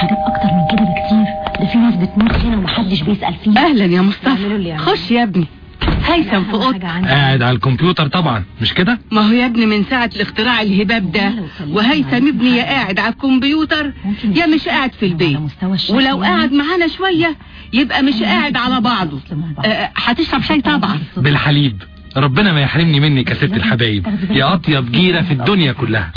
حاجات اكتر من كده بكتير ده في ناس بتموت هنا ومحدش بيسأل فيها اهلا يا يعملوا مصطفى اللي يعملوه. خش يا ابني هيثم في اوضتك قاعد على الكمبيوتر طبعا مش كده ما هو يا ابني من ساعة الاختراع الهباب ده وهيثم ابني يا قاعد على الكمبيوتر يا مش قاعد في البيت ولو قاعد معانا شوية يبقى مش قاعد على بعضه آه، هتشرب شاي طبعا بالحليب ربنا ما يحرمني منك يا ست الحبايب يا اطيب جيرة في الدنيا كلها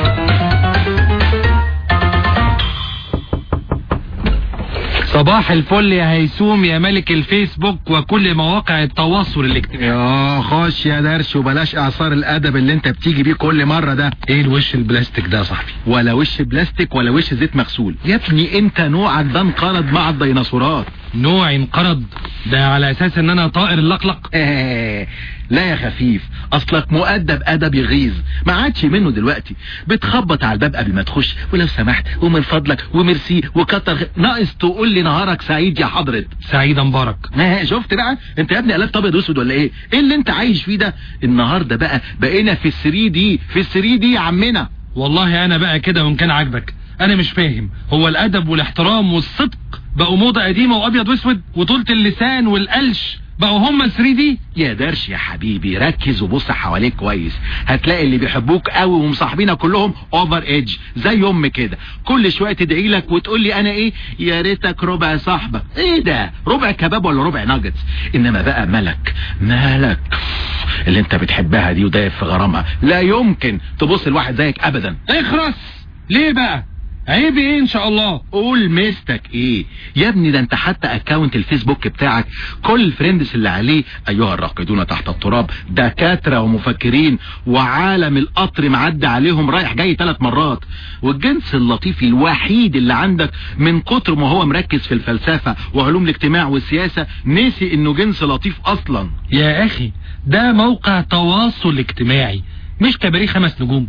صباح الفل يا هيسوم يا ملك الفيسبوك وكل مواقع التواصل الاجتماعي يا خش يا درش وبلاش اعصار الادب اللي انت بتيجي بيه كل مرة ده ايه الوش البلاستيك ده يا صاحبي ولا وش بلاستيك ولا وش زيت مغسول يا ابني انت نوعك ده انقرض مع الديناصورات نوعي انقرض ده على اساس ان انا طائر اللقلق آه لا يا خفيف اصلك مؤدب ادب يغيظ ما عادش منه دلوقتي بتخبط على الباب قبل ما تخش ولو سمحت ومن فضلك وميرسي وكتر خ- ناقص تقول لي نهارك سعيد يا حضرة سعيدة مبارك ما شفت بقى انت يا ابني قلبت ابيض واسود ولا ايه ايه اللي انت عايش فيه ده النهارده بقى بقينا في السري دي في السري دي يا عمنا والله انا بقى كده وان كان عاجبك انا مش فاهم هو الادب والاحترام والصدق بقوا موضة قديمة وابيض واسود وطولة اللسان والقلش بقوا هما 3 دي يا درش يا حبيبي ركز وبص حواليك كويس هتلاقي اللي بيحبوك قوي ومصاحبينك كلهم اوفر ايدج زي ام كده كل شويه تدعي لك وتقول لي انا ايه يا ريتك ربع صاحبك ايه ده ربع كباب ولا ربع ناجتس انما بقى ملك ملك اللي انت بتحبها دي ودايب في غرامها لا يمكن تبص لواحد زيك ابدا اخرس ليه بقى عيب ايه ان شاء الله قول مستك ايه يا ابني ده انت حتى اكاونت الفيسبوك بتاعك كل الفريندز اللي عليه ايها الراقدون تحت التراب دكاترة ومفكرين وعالم القطر معدي عليهم رايح جاي ثلاث مرات والجنس اللطيف الوحيد اللي عندك من كتر ما هو مركز في الفلسفة وعلوم الاجتماع والسياسة نسي انه جنس لطيف اصلا يا اخي ده موقع تواصل اجتماعي مش كباريه خمس نجوم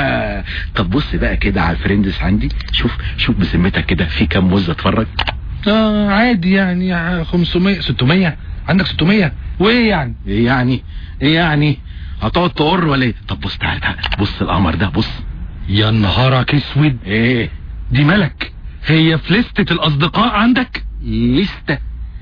طب بص بقى كده على الفريندز عندي شوف شوف بذمتك كده في كام موزة اتفرج اه عادي يعني 500 600 عندك 600 وايه يعني ايه يعني ايه يعني هتقعد تقر ولا ايه طب بص تعالى تعالى بص القمر ده بص يا نهارك اسود ايه دي ملك هي في لستة الاصدقاء عندك لستة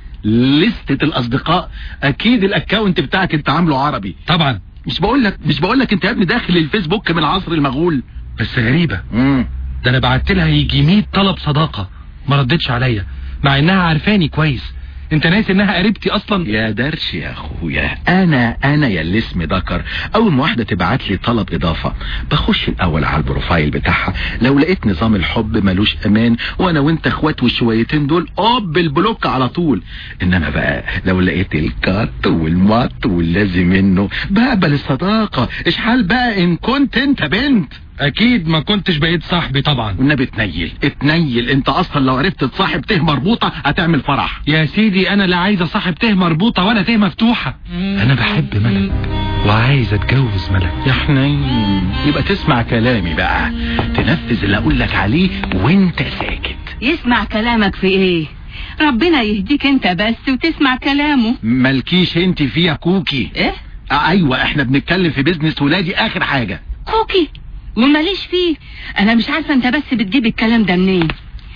لستة الاصدقاء اكيد الاكاونت بتاعك انت عامله عربي طبعا مش بقول لك مش بقول لك انت يا ابني داخل الفيسبوك من العصر المغول بس غريبة امم ده انا بعت لها يجي 100 طلب صداقة ما ردتش عليا مع انها عارفاني كويس انت ناسي انها قريبتي اصلا يا درش يا اخويا انا انا يا اللي اسمي ذكر اول ما واحده تبعت لي طلب اضافه بخش الاول على البروفايل بتاعها لو لقيت نظام الحب ملوش امان وانا وانت اخوات والشويتين دول اوب البلوك على طول انما بقى لو لقيت الكات والمات واللازم منه بقبل الصداقه اشحال بقى ان كنت انت بنت اكيد ما كنتش بقيت صاحبي طبعا والنبي اتنيل اتنيل انت اصلا لو عرفت تصاحب ته مربوطه هتعمل فرح يا سيدي انا لا عايز اصاحب ته مربوطة ولا ته مفتوحة انا بحب ملك وعايز اتجوز ملك يا حنين يبقى تسمع كلامي بقى تنفذ اللي اقول لك عليه وانت ساكت يسمع كلامك في ايه ربنا يهديك انت بس وتسمع كلامه مالكيش انت فيها كوكي ايه آه ايوه احنا بنتكلم في بيزنس ولادي اخر حاجة كوكي وماليش فيه انا مش عارفه انت بس بتجيب الكلام ده منين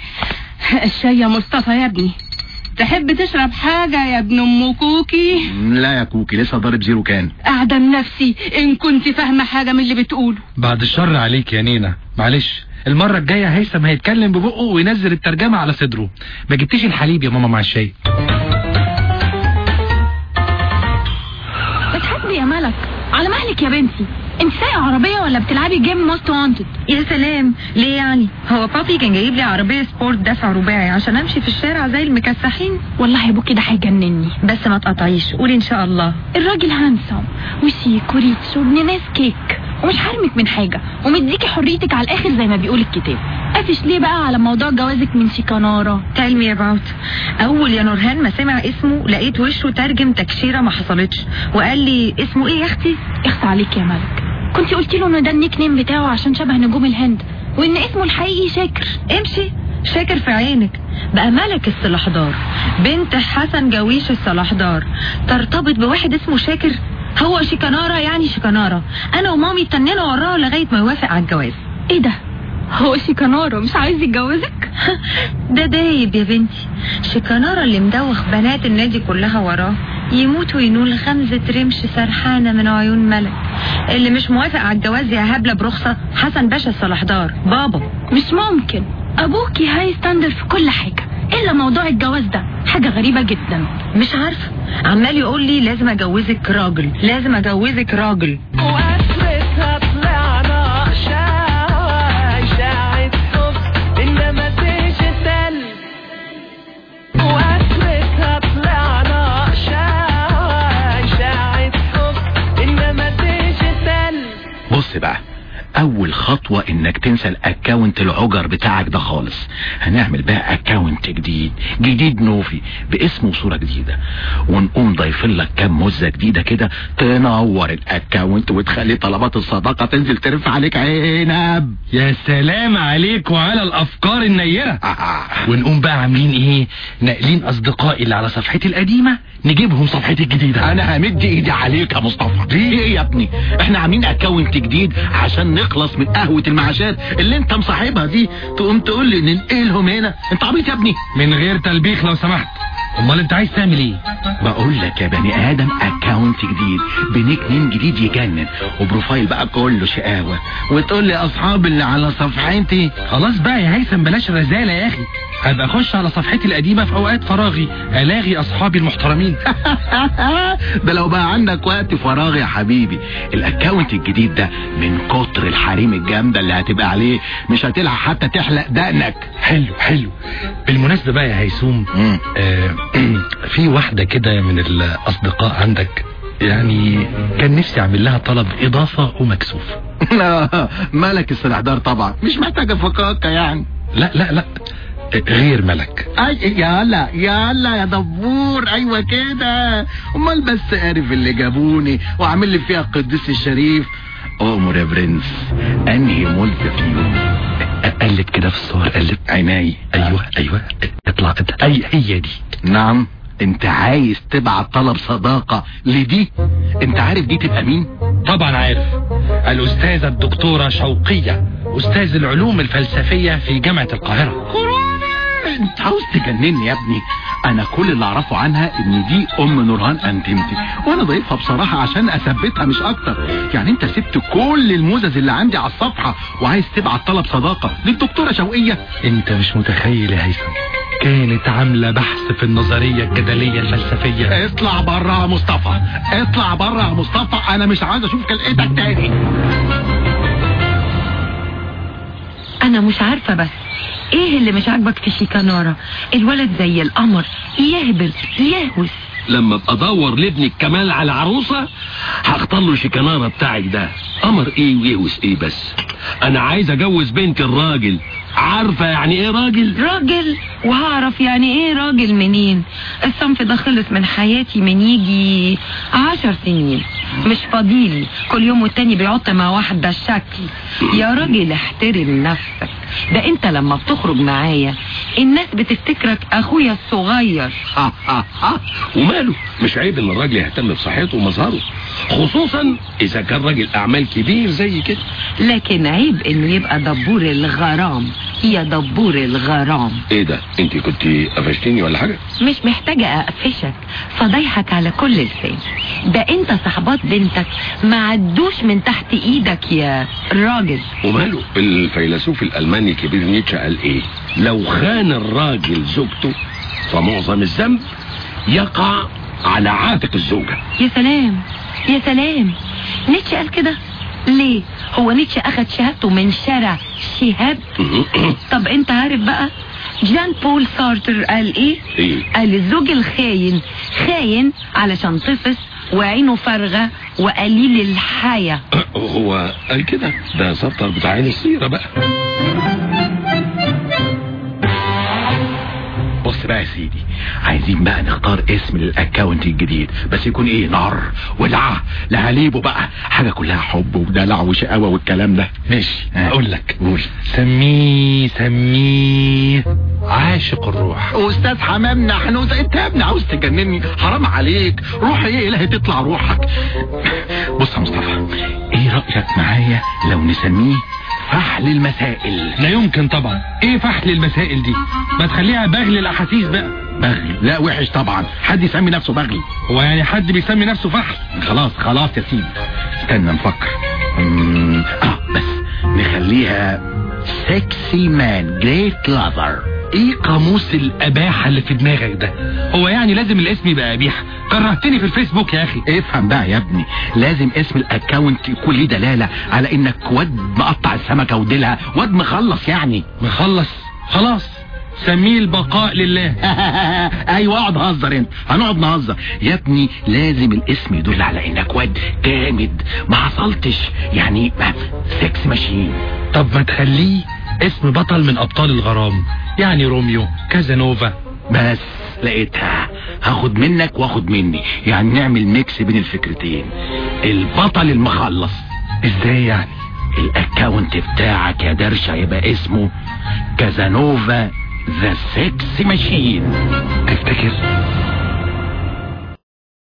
الشاي يا مصطفى يا ابني تحب تشرب حاجة يا ابن ام كوكي لا يا كوكي لسه ضارب زيرو كان اعدم نفسي ان كنت فاهمة حاجة من اللي بتقوله بعد الشر عليك يا نينا معلش المرة الجاية هيثم هيتكلم ببقه وينزل الترجمة على صدره ما جبتيش الحليب يا ماما مع الشاي بتحبي يا ملك على مهلك يا بنتي انت سايقه عربيه ولا بتلعبي جيم موست وانتد يا سلام ليه يعني هو بابي كان جايب لي عربية سبورت دفع رباعي عشان امشي في الشارع زي المكسحين والله ابوكي ده هيجنني بس ما تقطعيش قولي ان شاء الله الراجل هانسم وشيك وريتش وابن ناس كيك ومش حارمك من حاجه ومديكي حريتك على الاخر زي ما بيقول الكتاب قافش ليه بقى على موضوع جوازك من شيكانارا tell me about اول يا نورهان ما سمع اسمه لقيت وشه ترجم تكشيرة ما حصلتش وقال لي اسمه ايه يا اختي اخت عليك يا ملك كنت قلتي له ان ده النيك نيم بتاعه عشان شبه نجوم الهند وان اسمه الحقيقي شاكر امشي شاكر في عينك بقى ملك الصلاحدار بنت حسن جويش الصلاحدار ترتبط بواحد اسمه شاكر هو شيكانارا يعني شيكانارا انا ومامي تنينا وراه لغايه ما يوافق على الجواز ايه ده هو شيكانارا مش عايز يتجوزك ده دايب يا بنتي شيكانارا اللي مدوخ بنات النادي كلها وراه يموت وينول خمسة رمش سرحانة من عيون ملك اللي مش موافق على الجواز يا هبلة برخصة حسن باشا الصلاحدار بابا مش ممكن ابوكي هاي ستاندر في كل حاجة الا موضوع الجواز ده حاجة غريبة جدا مش عارفة عمال يقول لي لازم اجوزك راجل لازم اجوزك راجل واخرتها طلعنا شاي شاعت حب انما تشتل واخرتها طلعنا شاي شاعت حب انما تشتل بص بقى اول خطوة انك تنسى الاكاونت العجر بتاعك ده خالص هنعمل بقى اكاونت جديد جديد نوفي باسم وصورة جديدة ونقوم ضايفين لك كام مزة جديدة كده تنور الاكاونت وتخلي طلبات الصداقة تنزل ترف عليك عنب يا سلام عليك وعلى الافكار النيرة آه. ونقوم بقى عاملين ايه ناقلين اصدقائي اللي على صفحتي القديمة نجيبهم صفحتي الجديدة انا همد ايدي عليك يا مصطفى ايه يا ابني احنا عاملين اكاونت جديد عشان نخلص من قهوة المعاشات اللي انت مصاحبها دي تقوم تقول لي ننقلهم هنا انت عبيط يا ابني من غير تلبيخ لو سمحت امال انت عايز تعمل ايه بقول لك يا بني ادم اكاونت جديد بنيك نيم جديد يجنن وبروفايل بقى كله شقاوة وتقول لي اصحاب اللي على صفحتي خلاص بقى يا هيثم بلاش الرزالة يا اخي هبقى اخش على صفحتي القديمة في اوقات فراغي الاغي اصحابي المحترمين ده لو بقى عندك وقت فراغ يا حبيبي الاكاونت الجديد ده من كتر الحريم الجامدة اللي هتبقى عليه مش هتلحق حتى تحلق دقنك حلو حلو بالمناسبة بقى يا هيثوم مم. آه في واحدة كده من الاصدقاء عندك يعني كان نفسي اعمل لها طلب اضافة ومكسوف ملك السلحدار طبعا مش محتاجة فكاكة يعني لا لا لا غير ملك اي يلا يلا يا دبور ايوه كده امال بس عارف اللي جابوني وعامل لي فيها القديس الشريف امر يا برنس انهي مدة فيهم قلب كده في الصور قلب عيني ايوه ايوه اطلع انت اي هي دي نعم انت عايز تبعت طلب صداقة لدي انت عارف دي تبقى مين طبعا عارف الاستاذة الدكتورة شوقية استاذ العلوم الفلسفية في جامعة القاهرة انت عاوز تجنني يا ابني انا كل اللي اعرفه عنها ان دي ام نورهان انتمتي وانا ضيفها بصراحة عشان اثبتها مش اكتر يعني انت سبت كل الموزز اللي عندي على الصفحة وعايز تبعت طلب صداقة للدكتورة شوقية انت مش متخيل يا هيثم كانت عاملة بحث في النظرية الجدلية الفلسفية اطلع بره يا مصطفى اطلع بره يا مصطفى انا مش عايز اشوف كلقتك تاني انا مش عارفة بس ايه اللي مش عاجبك في شيكانارا الولد زي القمر يهبل يهوس لما ابقى ادور لابنك كمال على عروسه هختار له شيكانارا بتاعك ده قمر ايه ويهوس ايه بس انا عايز اجوز بنت الراجل عارفه يعني ايه راجل راجل وهعرف يعني ايه راجل منين الصنف ده خلص من حياتي من يجي عشر سنين مش فضيلي كل يوم والتاني بيعط مع واحدة الشكل يا راجل احترم نفسك ده انت لما بتخرج معايا الناس بتفتكرك اخويا الصغير ها ها ها وماله مش عيب ان الراجل يهتم بصحته ومظهره خصوصا اذا كان راجل اعمال كبير زي كده لكن عيب انه يبقى دبور الغرام يا دبور الغرام ايه ده انت كنت قفشتيني ولا حاجه مش محتاجة اقفشك فضايحك على كل لسان ده انت صحبات بنتك ما عدوش من تحت ايدك يا راجل وماله الفيلسوف الالماني الكبير نيتشه قال ايه لو خان الراجل زوجته فمعظم الذنب يقع على عاتق الزوجه يا سلام يا سلام نيتشه قال كده ليه هو نيتشه اخد شهادته من شارع شهاب طب انت عارف بقى جان بول سارتر قال ايه ايه قال الزوج الخاين خاين علشان طفس وعينه فارغة وقليل الحياة هو قال كده ده سطر بتاع عين السيره بقى بص بقى يا سيدي عايزين بقى نختار اسم للاكاونت الجديد بس يكون ايه نار ولعه لهاليبه بقى حاجه كلها حب ودلع وشقاوه والكلام ده ماشي آه. اقول لك قول سميه سميه عاشق الروح استاذ حمام نحنوس انت يا ابني عاوز تجنني حرام عليك روح ايه الهي تطلع روحك بص يا مصطفى ايه رايك معايا لو نسميه فحل المسائل لا يمكن طبعا ايه فحل المسائل دي ما تخليها بغل الاحاسيس بقى بغل لا وحش طبعا حد يسمي نفسه بغل هو يعني حد بيسمي نفسه فحل خلاص خلاص يا سيدي استنى نفكر مم، اه بس نخليها سكسي مان جريت لافر ايه قاموس الاباحة اللي في دماغك ده هو يعني لازم الاسم يبقى قبيح كرهتني في الفيسبوك يا اخي افهم بقى يا ابني لازم اسم الاكاونت يكون ليه دلالة على انك واد مقطع السمكة وديلها واد مخلص يعني مخلص خلاص سميه البقاء لله ايوه اقعد هزر انت هنقعد نهزر يا ابني لازم الاسم يدل على انك واد جامد ما حصلتش يعني ما- سكس ماشين طب ما تخليه اسم بطل من ابطال الغرام يعني روميو كازانوفا بس لقيتها هاخد منك واخد مني يعني نعمل ميكس بين الفكرتين البطل المخلص ازاي يعني الاكاونت بتاعك يا درش هيبقى اسمه كازانوفا ذا سكس ماشين